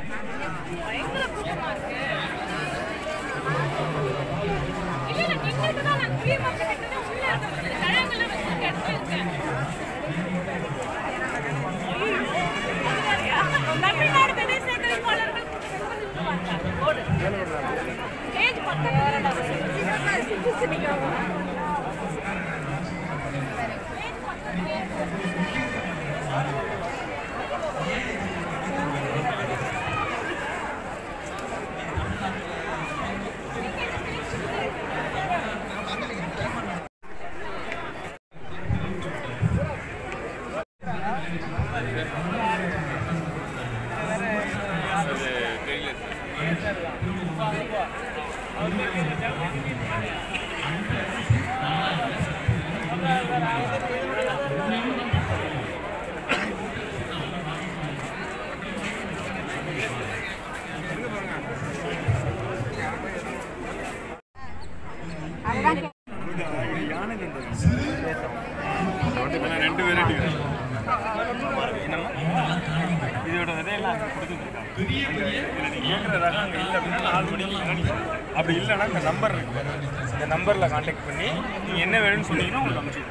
பயங்கர கூட்டமா இருக்கு இல்ல இல்ல நின்னுட்டு தான் நான் ஃப்ரீ மார்க்கெட் கிட்ட உள்ள இருக்க கழகங்கள்லாம் வச்சிருக்க இடத்துல இருக்கேன் தமிழ்நாடு விதை சேகரிப்பாளர்கள் ஓடு ஸ்டேஜ் ரெண்டு வெரைட்டி இதோட விதையெல்லாம் அங்கே கொடுத்துருக்காங்க இதில் நீங்கள் கேட்குற ரகம் அங்கே இல்லை அப்படின்னா நாலு மணிக்கு முன்னாடி அப்படி இல்லைன்னா இந்த நம்பர் இருக்கு பாருங்க. இந்த நம்பரில் காண்டாக்ட் பண்ணி நீங்கள் என்ன வேணும்னு சொன்னீங்கன்னா உங்களுக்கு அனுப்பிச்சு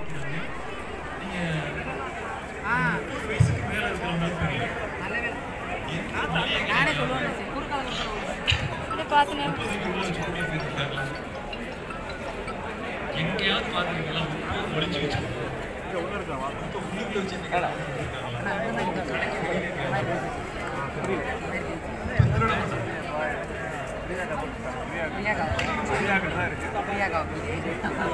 நானே சொல்லுவேன் குறுக்கால பார்த்தேன் எங்கேயாவது பார்த்துருக்கீங்களா ஒளிஞ்சு வச்சு தான் இருக்கு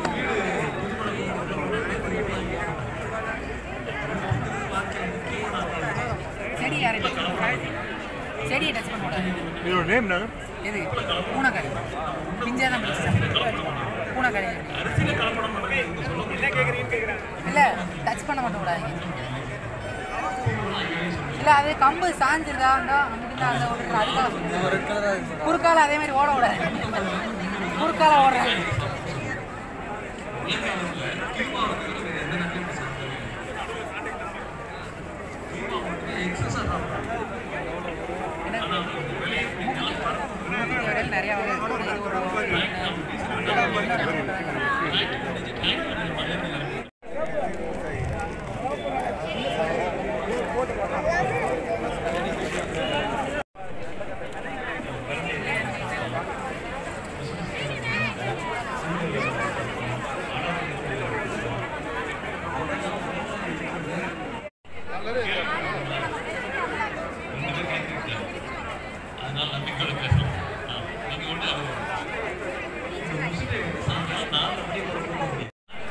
செடி யாரை டச் பண்ணக்கூடாது செடியை டச் பண்ணக்கூடாது இதோட நேம் என்ன எது பூனைக்கறி பிஞ்சா தான் பிடிச்சி பூனைக்கறி என்ன கேட்குறீங்கன்னு கேட்குறாங்க இல்லை டச் பண்ண மட்டும் கூடாது இல்லை அது கம்பு சாஞ்சிருதா இருந்தா அங்கிட்டு அந்த ஒரு அதுக்காக குறுக்கால அதே மாதிரி ஓட விடாது குறுக்கால ஓடுறேன் நிறைய வகை இருக்கு. இது ஒரு அதனால நம்பிக்கையோட பேசணும் நீங்கள் ஒன்று நாலு மணி வரை போக முடியும்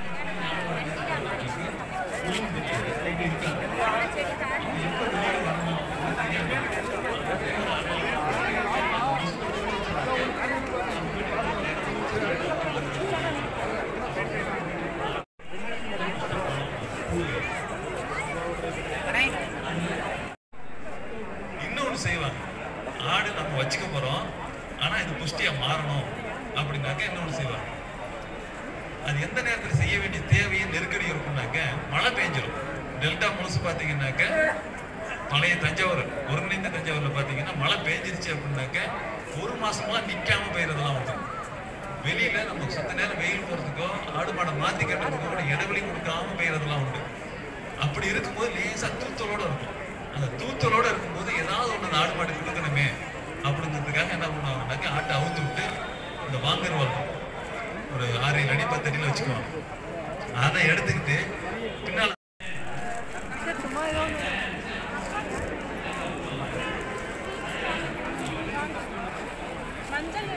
இன்னொன்று செய்வாங்க ஆடு நம்ம வச்சுக்க போகிறோம் ஆனால் இது புஷ்டியாக மாறணும் அப்படின்னாக்க இன்னொன்று செய்வாங்க அது எந்த நேரத்தில் செய்ய வேண்டிய தேவையும் நெருக்கடி இருக்கும்னாக்க மழை பெஞ்சிடும் டெல்டா முழுசு பார்த்தீங்கன்னாக்க பழைய தஞ்சாவூர் ஒருங்கிணைந்த தஞ்சாவூரில் பார்த்தீங்கன்னா மழை பெஞ்சிருச்சு அப்படின்னாக்க ஒரு மாசமா நிற்காம பெய்யறதெல்லாம் உண்டு வெளியில நம்ம சுத்த நேரம் வெயில் போகிறதுக்கோ ஆடு மாடை மாற்றி கட்டுறதுக்கோ கூட இடைவெளி கொடுக்காம பெய்யறதெல்லாம் உண்டு அப்படி இருக்கும்போது லேசா தூத்தலோட இருக்கும் அந்த தூத்தலோட இருக்கும்போது ஏதாவது ஒன்று ஆடு மாடு கொடுக்கணுமே அப்படிங்கிறதுக்காக என்ன பண்ணுவாங்கன்னாக்க ஆட்டை அவுத்து விட்டு இந்த வாங்கர் வளர்க்கும் ஒரு ஆறு ஏழு அடி பத்து அடியில் வச்சுக்குவாங்க அதை எடுத்துக்கிட்டு பின்னால் மஞ்சள்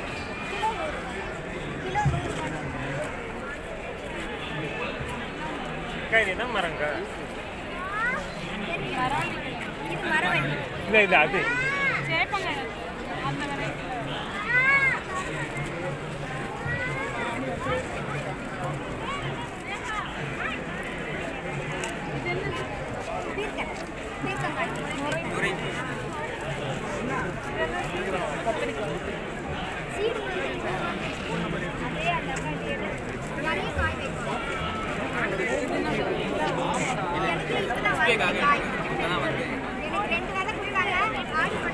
அக்கா இது என்ன மரங்க இது மரவள்ளி இல்லை இது அது சேப்பங்க அந்த விலை எனக்கு ரெண்டு வேலை கொடுத்தாங்க ஆடு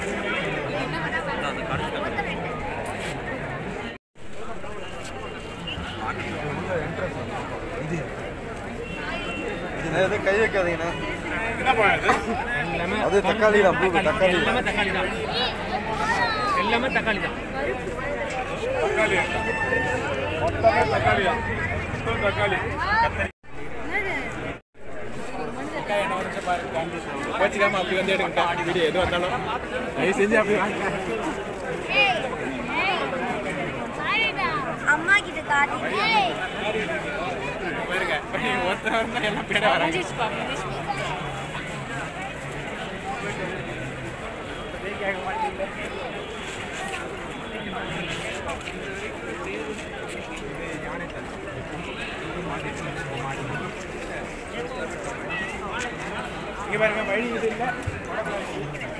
அடிக்காதீங்கண்ணா என்ன பண்ணது அது தக்காளி தான் ப்ளூ தக்காளி எல்லாமே தக்காளி தான் எல்லாமே தக்காளி தான் தக்காளி மொத்தமே தக்காளி தான் மொத்தம் தக்காளி வச்சுக்காம அப்படி வந்து எடுங்க வீடியோ எது வந்தாலும் தயவு செஞ்சு அப்படி வாங்க அம்மா கிட்ட காட்டிட்டு பாருங்க ஒருத்தர் இருந்தா எல்லாம் பேட வராங்க இங்க பாருங்க வழி இது இல்லை